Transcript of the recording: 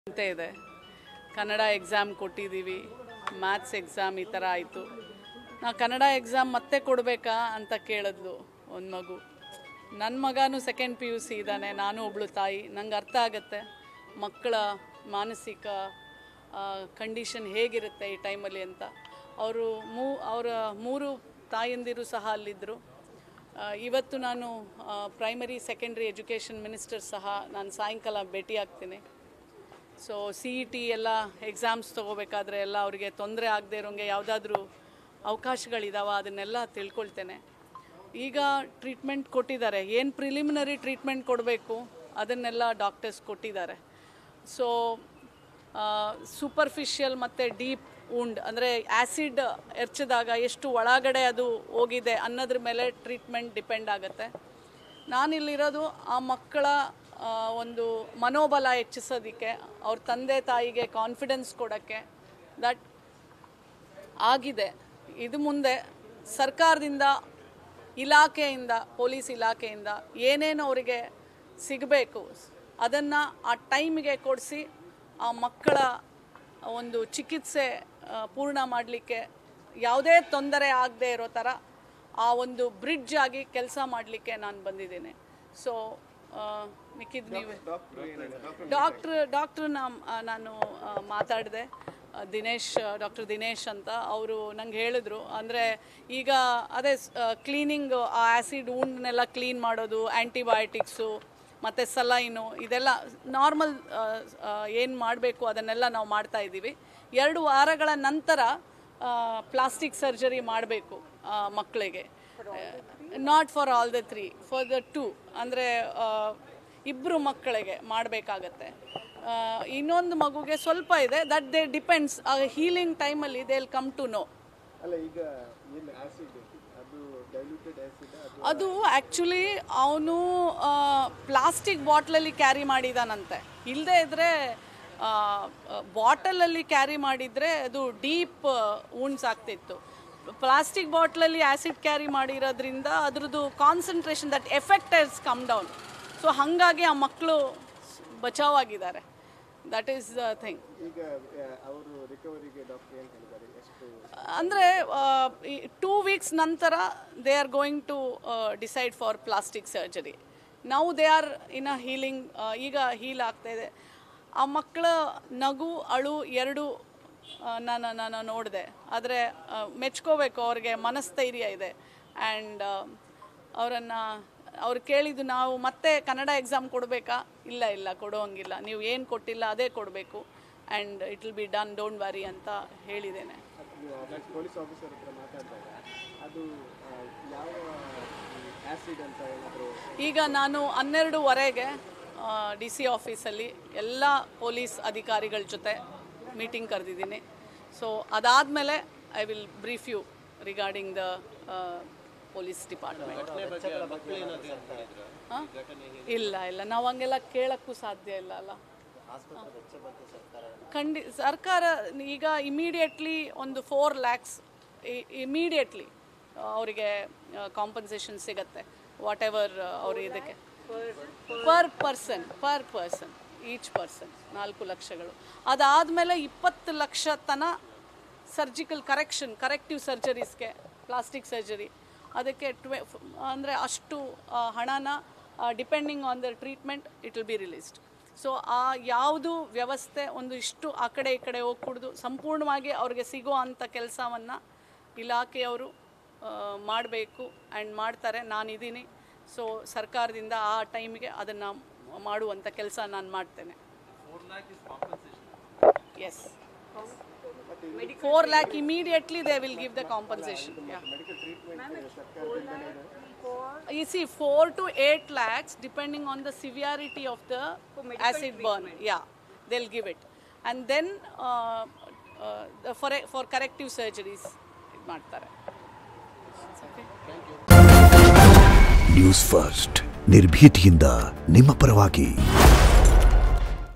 ಅಂತ ಇದೆ ಕನ್ನಡ ಎಕ್ಸಾಮ್ ಕೊಟ್ಟಿದ್ದೀವಿ ಮ್ಯಾಥ್ಸ್ ಎಕ್ಸಾಮ್ ಈ ಥರ ಆಯಿತು ನಾ ಕನ್ನಡ ಎಕ್ಸಾಮ್ ಮತ್ತೆ ಕೊಡಬೇಕಾ ಅಂತ ಕೇಳಿದ್ಲು ಒಂದು ಮಗು ನನ್ನ ಮಗನೂ ಸೆಕೆಂಡ್ ಪಿ ಯು ಸಿ ಇದ್ದಾನೆ ನಾನು ಒಬ್ಳು ತಾಯಿ ನಂಗೆ ಅರ್ಥ ಆಗುತ್ತೆ ಮಕ್ಕಳ ಮಾನಸಿಕ ಕಂಡೀಷನ್ ಹೇಗಿರುತ್ತೆ ಈ ಟೈಮಲ್ಲಿ ಅಂತ ಅವರು ಮೂ ಅವರ ಮೂರು ತಾಯಂದಿರು ಸಹ ಅಲ್ಲಿದ್ದರು ಆ, ಇವತ್ತು ನಾನು ಪ್ರೈಮರಿ ಸೆಕೆಂಡ್ರಿ ಎಜುಕೇಷನ್ ಮಿನಿಸ್ಟರ್ ಸಹ ನಾನು ಸಾಯಂಕಾಲ ಭೇಟಿ ಆಗ್ತೀನಿ ಸೊ ಸಿ ಇ ಟಿ ಎಲ್ಲ ಎಕ್ಸಾಮ್ಸ್ ತೊಗೋಬೇಕಾದ್ರೆ ಎಲ್ಲ ಅವರಿಗೆ ತೊಂದರೆ ಆಗದೆ ಇರೋಂಗೆ ಯಾವುದಾದ್ರೂ ಅವಕಾಶಗಳಿದಾವ ಅದನ್ನೆಲ್ಲ ತಿಳ್ಕೊಳ್ತೇನೆ ಈಗ ಟ್ರೀಟ್ಮೆಂಟ್ ಕೊಟ್ಟಿದ್ದಾರೆ ಏನು ಪ್ರಿಲಿಮಿನರಿ ಟ್ರೀಟ್ಮೆಂಟ್ ಕೊಡಬೇಕು ಅದನ್ನೆಲ್ಲ ಡಾಕ್ಟರ್ಸ್ ಕೊಟ್ಟಿದ್ದಾರೆ ಸೊ ಸೂಪರ್ಫಿಷಿಯಲ್ ಮತ್ತು ಡೀಪ್ ಉಂಡ್ ಅಂದರೆ ಆ್ಯಸಿಡ್ ಎರ್ಚಿದಾಗ ಎಷ್ಟು ಒಳಗಡೆ ಅದು ಹೋಗಿದೆ ಅನ್ನೋದ್ರ ಮೇಲೆ ಟ್ರೀಟ್ಮೆಂಟ್ ಡಿಪೆಂಡ್ ಆಗುತ್ತೆ ನಾನಿಲ್ಲಿರೋದು ಆ ಮಕ್ಕಳ ಆ, ಒಂದು ಮನೋಬಲ ಹೆಚ್ಚಿಸೋದಕ್ಕೆ ಅವ್ರ ತಂದೆ ತಾಯಿಗೆ ಕಾನ್ಫಿಡೆನ್ಸ್ ಕೊಡೋಕ್ಕೆ ದಟ್ ಆಗಿದೆ ಇದು ಮುಂದೆ ಸರ್ಕಾರದಿಂದ ಇಲಾಖೆಯಿಂದ ಪೊಲೀಸ್ ಇಲಾಖೆಯಿಂದ ಏನೇನು ಅವರಿಗೆ ಸಿಗಬೇಕು ಅದನ್ನು ಆ ಟೈಮಿಗೆ ಕೊಡಿಸಿ ಆ ಮಕ್ಕಳ ಒಂದು ಚಿಕಿತ್ಸೆ ಆ, ಪೂರ್ಣ ಮಾಡಲಿಕ್ಕೆ ಯಾವುದೇ ತೊಂದರೆ ಆಗದೆ ಇರೋ ಥರ ಆ ಒಂದು ಬ್ರಿಡ್ಜ್ ಆಗಿ ಕೆಲಸ ಮಾಡಲಿಕ್ಕೆ ನಾನು ಬಂದಿದ್ದೇನೆ ಸೊ ಮಿಕ್ಕಿದ್ದು ನೀವು ಡಾಕ್ಟ್ರ್ ಡಾಕ್ಟ್ರನ್ನ ನಾನು ಮಾತಾಡಿದೆ ದಿನೇಶ್ ಡಾಕ್ಟರ್ ದಿನೇಶ್ ಅಂತ ಅವರು ನಂಗೆ ಹೇಳಿದ್ರು ಅಂದರೆ ಈಗ ಅದೇ ಕ್ಲೀನಿಂಗ್ ಆ ಆ್ಯಸಿಡ್ ಉಂಡ್ನೆಲ್ಲ ಕ್ಲೀನ್ ಮಾಡೋದು ಆ್ಯಂಟಿಬಯೋಟಿಕ್ಸು ಮತ್ತು ಸಲೈನು ಇದೆಲ್ಲ ನಾರ್ಮಲ್ ಏನು ಮಾಡಬೇಕು ಅದನ್ನೆಲ್ಲ ನಾವು ಮಾಡ್ತಾ ಇದ್ದೀವಿ ಎರಡು ವಾರಗಳ ನಂತರ ಪ್ಲಾಸ್ಟಿಕ್ ಸರ್ಜರಿ ಮಾಡಬೇಕು ಮಕ್ಕಳಿಗೆ not for all the three for the two ಅಂದರೆ ಇಬ್ಬರು ಮಕ್ಕಳಿಗೆ ಮಾಡಬೇಕಾಗತ್ತೆ ಇನ್ನೊಂದು ಮಗುಗೆ ಸ್ವಲ್ಪ ಇದೆ ದಟ್ ದೇ ಡಿಪೆಂಡ್ಸ್ ಹೀಲಿಂಗ್ ಟೈಮಲ್ಲಿ they will come to know ಅಲ್ಲ ಈಗ ಏನು ಆಸಿಡ್ ಅದು ಡೈಲ್ಯೂಟೆಡ್ ಆಸಿಡ್ ಅದು ಅದು ಆ್ಯಕ್ಚುಲಿ ಅವನು ಪ್ಲಾಸ್ಟಿಕ್ ಬಾಟ್ಲಲ್ಲಿ ಕ್ಯಾರಿ ಮಾಡಿದಾನಂತೆ ಇಲ್ಲದೆ ಇದ್ದರೆ ಬಾಟಲಲ್ಲಿ ಕ್ಯಾರಿ ಮಾಡಿದರೆ ಅದು ಡೀಪ್ ವುಂಡ್ಸ್ ಆಗ್ತಿತ್ತು ಪ್ಲಾಸ್ಟಿಕ್ ಬಾಟ್ಲಲ್ಲಿ ಆ್ಯಸಿಡ್ ಕ್ಯಾರಿ ಮಾಡಿರೋದ್ರಿಂದ ಅದ್ರದ್ದು concentration that effect is come down so ಹಾಗಾಗಿ ಆ ಮಕ್ಕಳು ಬಚಾವಾಗಿದ್ದಾರೆ ದಟ್ ಈಸ್ ದ ಥಿಂಗ್ ಈಗ ಅವರು ರಿಕವರಿಗೆ ಡಾಕ್ಟರ್ ಏನು ಹೇಳಿದ್ದಾರೆ ಎಷ್ಟು ಅಂದರೆ ಟೂ ವೀಕ್ಸ್ ನಂತರ they are going to decide for plastic surgery ನಾವು they are in a healing ಈಗ ಹೀಲ್ ಆಗ್ತಾ ಇದೆ ಆ ಮಕ್ಕಳ ನಗು ಅಳು ಎರಡು ಆ, ನಾನು ನಾನು ನೋಡಿದೆ ಆದರೆ ಮೆಚ್ಕೋಬೇಕು ಅವ್ರಿಗೆ ಮನಸ್ಥೈರ್ಯ ಇದೆ ಆ್ಯಂಡ್ ಅವರನ್ನು ಅವ್ರು ಕೇಳಿದ್ದು ನಾವು ಮತ್ತೆ ಕನ್ನಡ ಎಕ್ಸಾಮ್ ಕೊಡಬೇಕಾ ಇಲ್ಲ ಇಲ್ಲ ಕೊಡೋಂಗಿಲ್ಲ ನೀವು ಏನು ಕೊಟ್ಟಿಲ್ಲ ಅದೇ ಕೊಡಬೇಕು and it will be done don't worry ಅಂತ ಹೇಳಿದ್ದೇನೆ ಅದು ನೀವು ಪೊಲೀಸ್ ಆಫೀಸರ್ ಹತ್ರ ಮಾತಾಡಿದಾಗ ಅದು ಆ, ಯಾವ ಆಸಿಡ್ ಅಂತ ಏನಾದರೂ ಈಗ ನಾನು ಹನ್ನೆರಡುವರೆಗೆ ಡಿ ಸಿ ಆಫೀಸಲ್ಲಿ ಎಲ್ಲ ಪೊಲೀಸ್ ಅಧಿಕಾರಿಗಳ ಜೊತೆ ಮೀಟಿಂಗ್ ಕರೆದಿದ್ದೀನಿ ಸೊ ಅದಾದಮೇಲೆ I will brief you regarding the police department ಇಲ್ಲ ಇಲ್ಲ ನಾವು ಹಂಗೆಲ್ಲ ಕೇಳೋಕ್ಕೂ ಸಾಧ್ಯ ಇಲ್ಲ ಅಲ್ಲ ಖಂಡಿ ಸರ್ಕಾರ ಈಗ ಇಮಿಡಿಯೇಟ್ಲಿ ಒಂದು ಫೋರ್ ಲ್ಯಾಕ್ಸ್ ಇಮಿಡಿಯೇಟ್ಲಿ ಅವರಿಗೆ ಕಾಂಪನ್ಸೇಷನ್ ಸಿಗತ್ತೆ ವಾಟ್ ಎವರ್ ಅವ್ರ ಇದಕ್ಕೆ per person per person each person ನಾಲ್ಕು ಲಕ್ಷಗಳು ಅದಾದಮೇಲೆ ಇಪ್ಪತ್ತು ಲಕ್ಷ ತನ ಸರ್ಜಿಕಲ್ ಕರೆಕ್ಷನ್ ಕರೆಕ್ಟಿವ್ ಸರ್ಜರೀಸ್ಗೆ ಪ್ಲಾಸ್ಟಿಕ್ ಸರ್ಜರಿ ಅದಕ್ಕೆ ಟ್ವೆ ಅಂದರೆ ಅಷ್ಟು ಆ, ಹಣನ depending on the treatment it will be released so ಆ ಯಾವುದು ವ್ಯವಸ್ಥೆ ಒಂದು ಇಷ್ಟು ಆ ಕಡೆ ಈ ಕಡೆ ಹೋಗ್ಕೂಡ್ದು ಸಂಪೂರ್ಣವಾಗಿ ಅವ್ರಿಗೆ ಸಿಗೋ ಅಂಥ ಕೆಲಸವನ್ನು ಇಲಾಖೆಯವರು ಮಾಡಬೇಕು ಆ್ಯಂಡ್ ಮಾಡ್ತಾರೆ ನಾನಿದ್ದೀನಿ ಸೊ ಸರ್ಕಾರದಿಂದ ಆ ಟೈಮಿಗೆ ಅದನ್ನು ಮಾಡುವಂಥ ಕೆಲಸ ನಾನು ಮಾಡ್ತೇನೆ yes four lakh immediately they will give the compensation medical treatment ಸರ್ಕಾರದಿಂದಲೇ ಇದೆ You see, four to eight lakhs, depending on the severity of the acid burn. Yeah, they'll give it, and then uh, uh, the- for for corrective surgeries, ಇದ್ ಮಾಡ್ತಾರೆ. Okay. News first ನಿರ್ಭೀತಿಯಿಂದ ನಿಮ್ಮ ಪರವಾಗಿ